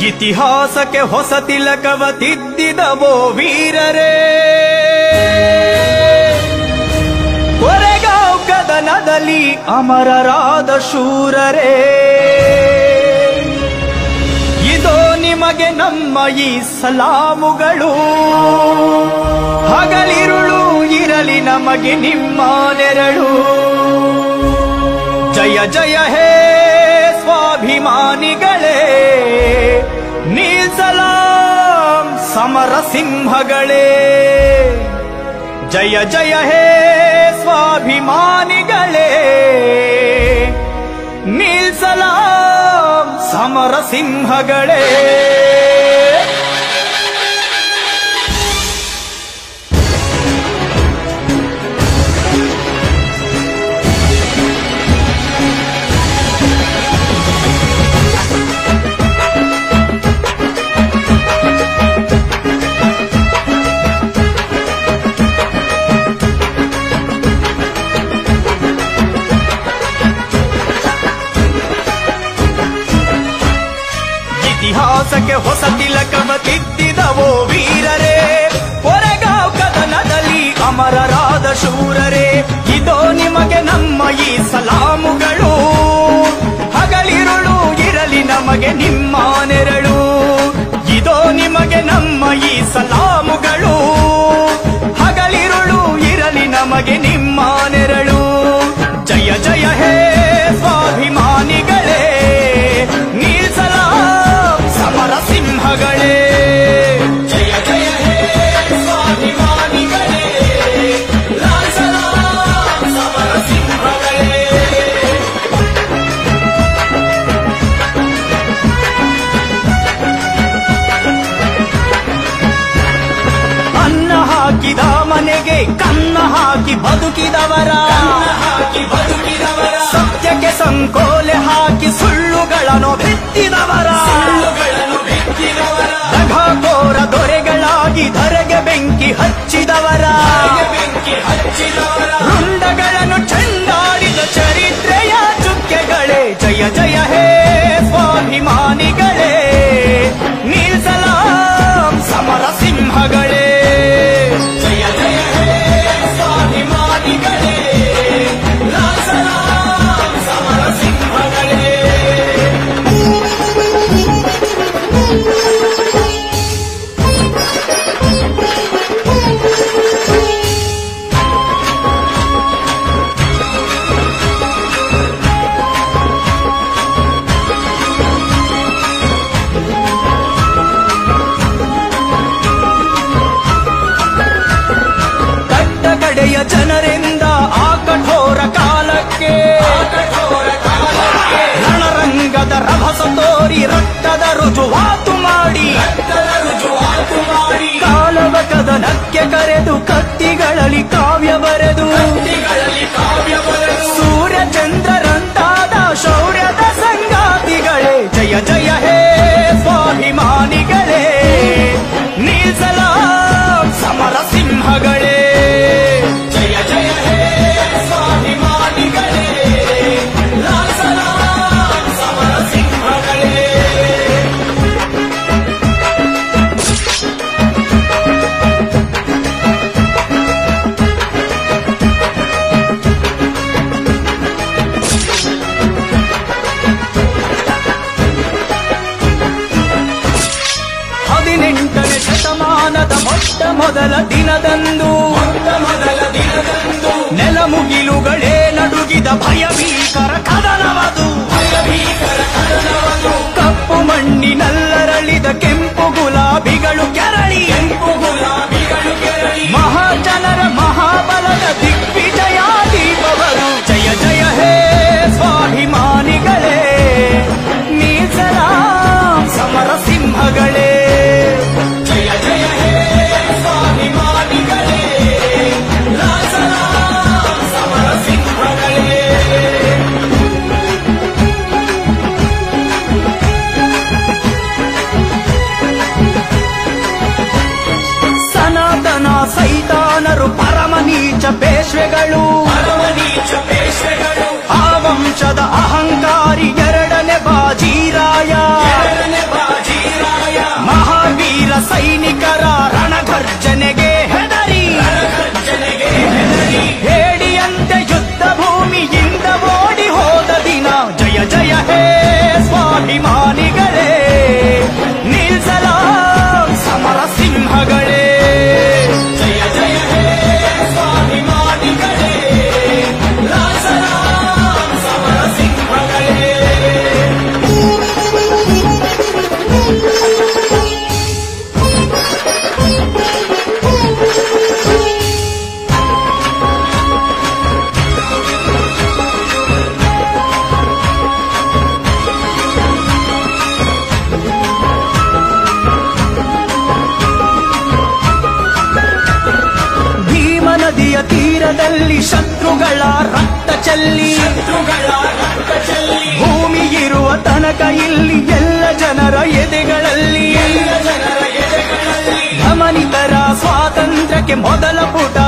ಇತಿಹಾಸಕ್ಕೆ ಹೊಸ ತಿಲಕವ ತಿದ್ದಿದವೋ ವೀರರೇ ಕೊರೆಗಾಂವ್ ಕದನದಲ್ಲಿ ಅಮರರಾದ ಶೂರರೇ ಇದೋ ನಿಮಗೆ ನಮ್ಮ ಈ ಸಲಾಮುಗಳು ಹಗಲಿರುಳು ಇರಲಿ ನಮಗೆ ನಿಮ್ಮ ನೆರಳು ಜಯ ಜಯ ಹೇ ಸ್ವಾಭಿಮಾನಿಗಳೇ ನೀಸಲಾಂ ಸಮರ ಸಿಂಹಗಳೇ ಜಯ ಜಯ ಹೇ ಸ್ವಾಭಿಮಾನಿಗಳೇ ನೀಲ್ಸಲಾಂ ಸಮರ ಸಿಂಹಗಳೇ ಇತಿಹಾಸಕ್ಕೆ ಹೊಸ ತಿಲಕವ ತಿದ್ದಿದವೋ ವೀರರೇ ಕೊರೆಗಾಂವ್ ಕದನದಲ್ಲಿ ಅಮರರಾದ ಶೂರರೇ ಇದೋ ನಿಮಗೆ ನಮ್ಮ ಈ ಸಲಾಮುಗಳು ಹಗಲಿರುಳು ಇರಲಿ ನಮಗೆ ನಿಮ್ಮ ನೆರಳು ಇದೋ ನಿಮಗೆ ನಮ್ಮ ಈ ಸಲಾಮುಗಳು ಹಗಲಿರುಳು ಇರಲಿ ನಮಗೆ ನಿಮ್ಮ ನೆರಳು ಜಯ ಜಯ ಹೇ ಸ್ವಾಭಿಮಾನಿಗಳೇ ನೀಸಲ ಸಮರ ಸಿಂಹಗಳೇ ಜಯ ಜಯ ಹೇ ಸ್ವಾಭಿಮಾನಿಗಳೇ ಲಾಲ್ಸಲ ಸಮರ ಸಿಂಹಗಳೇ ಅನ್ನ ಹಾಕಿದ ಮನೆಗೆ ಕನ್ನ ಹಾಕಿ ಬದುಕಿದವರ ಹಾಕಿ ಬದುಕಿದವರ ಸತ್ಯಕ್ಕೆ ಸಂಕೋಲೆ ಹಾಕಿ ಸುಳ್ಳುಗಳನ್ನು ಬಿತ್ತಿದವರ ದಘಕೋರ ದೊರೆಗಳಾಗಿ ಧರೆಗೆ ಬೆಂಕಿ ಹಚ್ಚಿದವರ ಬೆಂಕಿ ಹಚ್ಚಿದವರ ವೃಂದಗಳನ್ನು ಚೆಂಡಾಡಿದ ಚರಿತ್ರೆಯ ಚುಕ್ಕೆಗಳೇ ಜಯ ಜಯ ಹೇ ಸ್ವಾಭಿಮಾನಿಗಳೇ ನೀಲ್ಸಲಾಂ ಸಮರ ಸಿಂಹಗಳೇ ಜಯ ಜಯ ಹೇ ಸ್ವಾಭಿಮಾನಿಗಳೇ ಲಾಲ್ಸಲಾಂ ಸಮರ ಸಿಂಹಗಳೇ ಕಟ್ಟ ಕಡೆಯ ಜನರಿಂದ ಆ ಕಠೋರ ಕಾಲಕ್ಕೆ ರಣರಂಗದ ರಭಸ ತೋರಿ ರಕ್ತದ ರುಜುವಾತು ಮಾಡಿ ಕಾಲವ ಕದನಕ್ಕೆ ಕರೆದು ಕತ್ತಿಗಳಲ್ಲಿ ಕಾವ್ಯ ಬರೆದು ಸೂರ್ಯ ಚಂದ್ರರಂತಾದ ಶೌರ್ಯದ ಸಂಗಾತಿಗಳೇ ಜಯ ಜಯ ಹೇ ಸ್ವಾಭಿಮಾನಿಗಳೇ ನೀಲ್ಸಲಾಂ ಸಮರ ಸಿಂಹಗಳೇ ಜಯ ಜಯ ಹೇ ಸ್ವಾಭಿಮಾನಿಗಳೇ ಲಾಲ್ಸಲಾಂ ಸಮರ ಸಿಂಹಗಳೇ ಹದಿನೆಂಟನೇ ಶತಮಾನದ ಮೊಟ್ಟ ಮೊದಲ ದಿನದಂದು ಮೊದಲ ದಿನದಂದು ನೆಲ ಮುಗಿಲುಗಳೇ ನಡುಗಿದ ಭಯಭೀಕರ ಕದನವದು ಕಪ್ಪು ಮಣ್ಣಿನಲ್ಲರಳಿದ ಕೆಂಪು ಗುಲಾಬಿಗಳು ಕೆರಳಿ ಕೆಂಪು ಗುಲಾಬಿಗಳು ಕೆರಳಿ ಮಹಾಜನರ ಮಹಾಬಲದ ದಿಗ್ವಿಜಯ ದೀಪವರು ಜಯ ಜಯ ಹೇ ಸ್ವಾಭಿಮಾನಿಗಳೇ ನೀಸಲಾಂ ಸಮರ ಸಿಂಹಗಳೇ ಜಯ ಜಯ ಹೇ ಸ್ವಾಭಿಮಾನಿಗಳೇ ಲಾಸಲಾಂ ಸಮರ ಸಿಂಹಗಳೇ ಚೆಲ್ಲಿ ಶತ್ರುಗಳ ರಕ್ತ ಚೆಲ್ಲಿ ಭೂಮಿ ಇರುವ ತನಕ ಇಲ್ಲಿ ಎಲ್ಲ ಜನರ ಎದೆಗಳಲ್ಲಿ ಎಲ್ಲ ಜನರ ಎದೆಗಳಲ್ಲಿ ಗಮನಿತರ ಸ್ವಾತಂತ್ರ್ಯಕ್ಕೆ ಮೊದಲ ಪುಟ